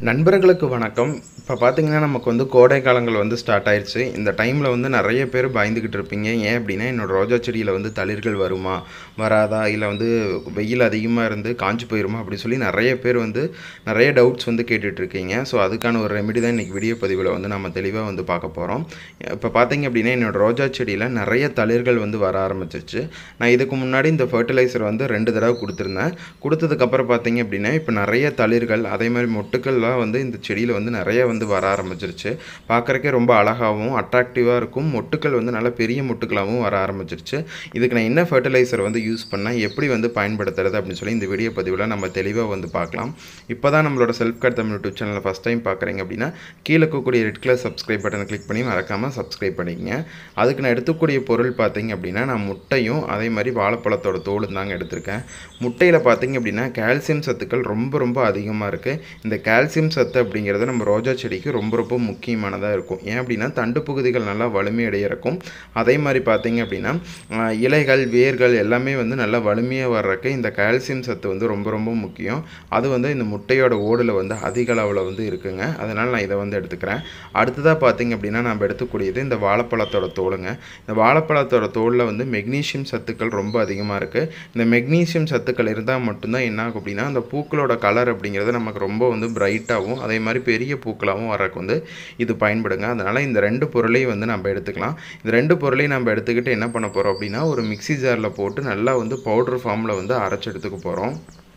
நண்பர்களுக்கு வணக்கம் இப்போ பார்த்தீங்கன்னா நமக்கு வந்து கோடை காலங்கள் வந்து ஸ்டார்ட் ஆயிடுச்சு இந்த டைமில் வந்து நிறைய பேர் பயந்துக்கிட்டு இருப்பீங்க ஏன் அப்படின்னா என்னோட ரோஜா செடியில் வந்து தளிர்கள் வருமா வராதா இல்லை வந்து வெயில் அதிகமாக இருந்து காஞ்சு போயிருமா அப்படி சொல்லி நிறைய பேர் வந்து நிறைய டவுட்ஸ் வந்து கேட்டுட்டு இருக்கீங்க ஸோ அதுக்கான ஒரு ரெமெடி தான் இன்றைக்கி வீடியோ பதிவில் வந்து நம்ம தெளிவாக வந்து பார்க்க போகிறோம் இப்போ பார்த்தீங்க அப்படின்னா என்னோட ரோஜா செடியில் நிறைய தளிர்கள் வந்து வர ஆரம்பிச்சிருச்சு நான் இதுக்கு முன்னாடி இந்த ஃபர்டிலைசர் வந்து ரெண்டு தடவை கொடுத்துருந்தேன் கொடுத்ததுக்கப்புறம் பார்த்தீங்க அப்படின்னா இப்போ நிறைய தளிர்கள் அதே மாதிரி மொட்டுக்கள்லாம் வந்து இந்த செடியில் வந்து நிறைய வந்து வர ஆரம்பிச்சிருச்சு பார்க்குறக்கே ரொம்ப அழகாகவும் அட்ராக்டிவாக இருக்கும் மொட்டுக்கள் வந்து நல்ல பெரிய மொட்டுக்களாகவும் வர ஆரம்பிச்சிருச்சு இதுக்கு நான் என்ன ஃபர்டிலைசர் வந்து யூஸ் பண்ணால் எப்படி வந்து பயன்படுத்துறது அப்படின்னு சொல்லி இந்த வீடியோ பதிவில் நம்ம தெளிவாக வந்து பார்க்கலாம் இப்போ தான் நம்மளோட செல்ஃப் கார்ட் தமிழ் யூடியூப் சேனலை ஃபஸ்ட் டைம் பார்க்குறீங்க அப்படின்னா கீழே இருக்கக்கூடிய ரெட் கலர் சப்ஸ்கிரைப் பட்டனை கிளிக் பண்ணி மறக்காமல் சப்ஸ்கிரைப் பண்ணிக்கங்க அதுக்கு நான் எடுத்துக்கூடிய பொருள் பார்த்தீங்க அப்படின்னா நான் முட்டையும் அதே மாதிரி வாழைப்பழத்தோட தோலும் தாங்க எடுத்திருக்கேன் முட்டையில் பார்த்தீங்க அப்படின்னா கால்சியம் சத்துக்கள் ரொம்ப ரொம்ப அதிகமாக இருக்குது இந்த கால்சியம் சத்து அப்படிங்கிறது நம்ம ரோஜா செடிக்கு ரொம்ப ரொம்ப முக்கியமானதாக இருக்கும் ஏன் அப்படின்னா தண்டு பகுதிகள் நல்லா வலிமையடைய இருக்கும் அதே மாதிரி பார்த்தீங்க அப்படின்னா ஆஹ், இலைகள் வேர்கள் எல்லாமே வந்து நல்லா வலிமையாக வர்றதுக்கு இந்த கால்சியம் சத்து வந்து ரொம்ப ரொம்ப முக்கியம் அது வந்து இந்த முட்டையோட ஓடில் வந்து அதிக அளவில் வந்து இருக்குங்க அதனால் நான் இதை வந்து எடுத்துக்கிறேன் அடுத்ததாக பார்த்தீங்க அப்படின்னா நம்ம எடுத்துக்கூடியது இந்த வாழைப்பழத்தோட தோலுங்க இந்த வாழைப்பழத்தோட தோலில் வந்து மெக்னீஷியம் சத்துக்கள் ரொம்ப அதிகமாக இருக்குது இந்த மெக்னீஷியம் சத்துக்கள் இருந்தால் மட்டும்தான் என்ன ஆகும் அப்படின்னா அந்த பூக்களோட கலர் அப்படிங்கிறது நமக்கு ரொம்ப வந்து பிரைட்டாகவும் அதே மாதிரி பெரிய பூக்களாகவும் வரக்கு வந்து இது பயன்படுங்க அதனால் இந்த ரெண்டு பொருளையும் வந்து நம்ம எடுத்துக்கலாம் இந்த ரெண்டு பொருளையும் நம்ம எடுத்துக்கிட்டு என்ன பண்ண போகிறோம் அப்படின்னா ஒரு மிக்ஸி ஜாரில் போட்டு நல்லா வந்து பவுடர் ஃபார்மில் வந்து அரைச்சி எடுத்துக்க போகிறோம்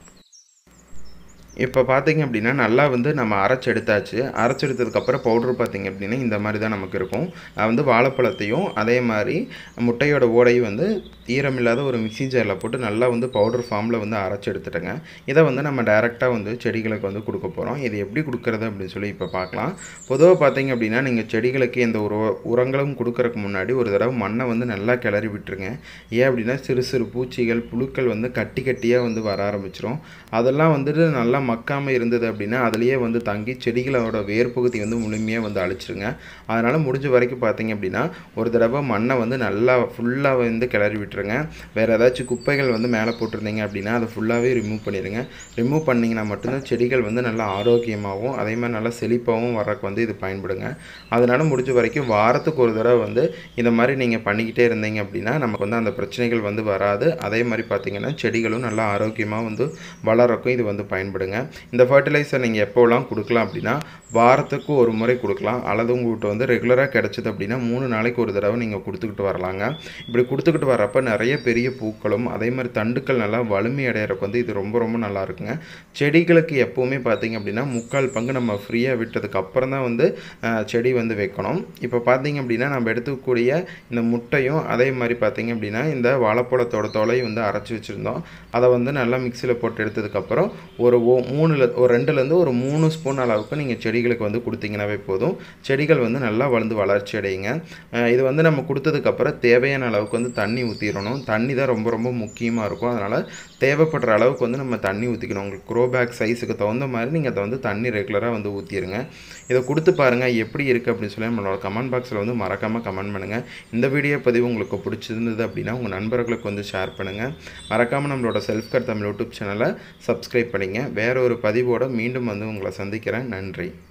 இப்போ பார்த்தீங்க அப்படின்னா நல்லா வந்து நம்ம அரைச்சி எடுத்தாச்சு அரைச்சி எடுத்ததுக்கப்புறம் பவுடர் பார்த்தீங்க அப்படின்னா இந்த மாதிரி தான் நமக்கு இருக்கும் நான் வந்து வாழைப்பழத்தையும் அதே மாதிரி முட்டையோட ஓடையும் வந்து ஈரமில்லாத ஒரு மிக்ஸி ஜாரில் போட்டு நல்லா வந்து பவுடர் ஃபார்மில் வந்து அரைச்சி எடுத்துட்டேங்க இதை வந்து நம்ம டைரெக்டாக வந்து செடிகளுக்கு வந்து கொடுக்க போகிறோம் இது எப்படி கொடுக்கறது அப்படின்னு சொல்லி இப்போ பார்க்கலாம் பொதுவாக பார்த்தீங்க அப்படின்னா நீங்கள் செடிகளுக்கு எந்த ஒரு உரங்களும் கொடுக்கறதுக்கு முன்னாடி ஒரு தடவை மண்ணை வந்து நல்லா கிளறி விட்டுருங்க ஏன் அப்படின்னா சிறு சிறு பூச்சிகள் புழுக்கள் வந்து கட்டி கட்டியாக வந்து வர ஆரம்பிச்சிரும் அதெல்லாம் வந்துட்டு நல்லா மக்காமல் இருந்தது அப்படின்னா அதுலேயே வந்து தங்கி செடிகளோட வேர் பகுதி வந்து முழுமையாக வந்து அழிச்சிருங்க அதனால் முடிஞ்ச வரைக்கும் பார்த்தீங்க அப்படின்னா ஒரு தடவை மண்ணை வந்து நல்லா ஃபுல்லாக வந்து கிளறி விட்டுருங்க வேறு ஏதாச்சும் குப்பைகள் வந்து மேலே போட்டிருந்தீங்க அப்படின்னா அதை ஃபுல்லாகவே ரிமூவ் பண்ணிடுங்க ரிமூவ் பண்ணிங்கன்னா மட்டும்தான் செடிகள் வந்து நல்லா ஆரோக்கியமாகவும் அதே மாதிரி நல்லா செழிப்பாகவும் வர்றதுக்கு வந்து இது பயன்படுங்க அதனால் முடிஞ்ச வரைக்கும் வாரத்துக்கு ஒரு தடவை வந்து இந்த மாதிரி நீங்கள் பண்ணிக்கிட்டே இருந்தீங்க அப்படின்னா நமக்கு வந்து அந்த பிரச்சனைகள் வந்து வராது அதே மாதிரி பார்த்தீங்கன்னா செடிகளும் நல்லா ஆரோக்கியமாக வந்து வளரக்கும் இது வந்து பயன்படுங்க இந்த ஃபர்டிலைசர் நீங்கள் எப்போலாம் கொடுக்கலாம் அப்படின்னா வாரத்துக்கு ஒரு முறை கொடுக்கலாம் அல்லது உங்கள்கிட்ட வந்து ரெகுலராக கிடச்சிது அப்படின்னா மூணு நாளைக்கு ஒரு தடவை நீங்கள் கொடுத்துக்கிட்டு வரலாங்க இப்படி கொடுத்துக்கிட்டு வரப்போ நிறைய பெரிய பூக்களும் அதே மாதிரி தண்டுக்கள் நல்லா வலிமை அடையிறக்கு வந்து இது ரொம்ப ரொம்ப நல்லா இருக்குங்க செடிகளுக்கு எப்போவுமே பார்த்தீங்க அப்படின்னா முக்கால் பங்கு நம்ம ஃப்ரீயாக விட்டதுக்கு அப்புறம் தான் வந்து அஹ், செடி வந்து வைக்கணும் இப்போ பார்த்தீங்க அப்படின்னா நம்ம எடுத்துக்கக்கூடிய இந்த முட்டையும் அதே மாதிரி பார்த்தீங்க அப்படின்னா இந்த வாழைப்பழத்தோட தொலையும் வந்து அரைச்சி வச்சுருந்தோம் அதை வந்து நல்லா மிக்சியில் போட்டு எடுத்ததுக்கப்புறம் ஒரு ஓ மூணுல ஒரு ரெண்டுலேருந்து ஒரு மூணு ஸ்பூன் அளவுக்கு நீங்கள் செடிகளுக்கு வந்து கொடுத்தீங்கன்னாவே போதும் செடிகள் வந்து நல்லா வளர்ந்து வளர்ச்சி அடையுங்க அஹ் இது வந்து நம்ம கொடுத்ததுக்கப்புறம் தேவையான அளவுக்கு வந்து தண்ணி ஊற்றிடணும் தண்ணி தான் ரொம்ப ரொம்ப முக்கியமாக இருக்கும் அதனால் தேவைப்படுற அளவுக்கு வந்து நம்ம தண்ணி ஊற்றிக்கணும் உங்களுக்கு க்ரோ பேக் சைஸுக்கு தகுந்த மாதிரி நீங்கள் அதை வந்து தண்ணி ரெகுலராக வந்து ஊற்றிடுங்க இதை கொடுத்து பாருங்கள் எப்படி இருக்குது அப்படின்னு சொல்லி நம்மளோட கமெண்ட் பாக்ஸில் வந்து மறக்காமல் கமெண்ட் பண்ணுங்கள் இந்த வீடியோ பதிவு உங்களுக்கு பிடிச்சிருந்தது அப்படின்னா உங்கள் நண்பர்களுக்கு வந்து ஷேர் பண்ணுங்கள் மறக்காமல் நம்மளோட செல்ஃப் கர் தமிழ் யூடியூப் சேனலை சப்ஸ்கிரைப் பண்ணிங்க வேற ஒரு பதிவோட மீண்டும் வந்து உங்களை சந்திக்கிறேன் நன்றி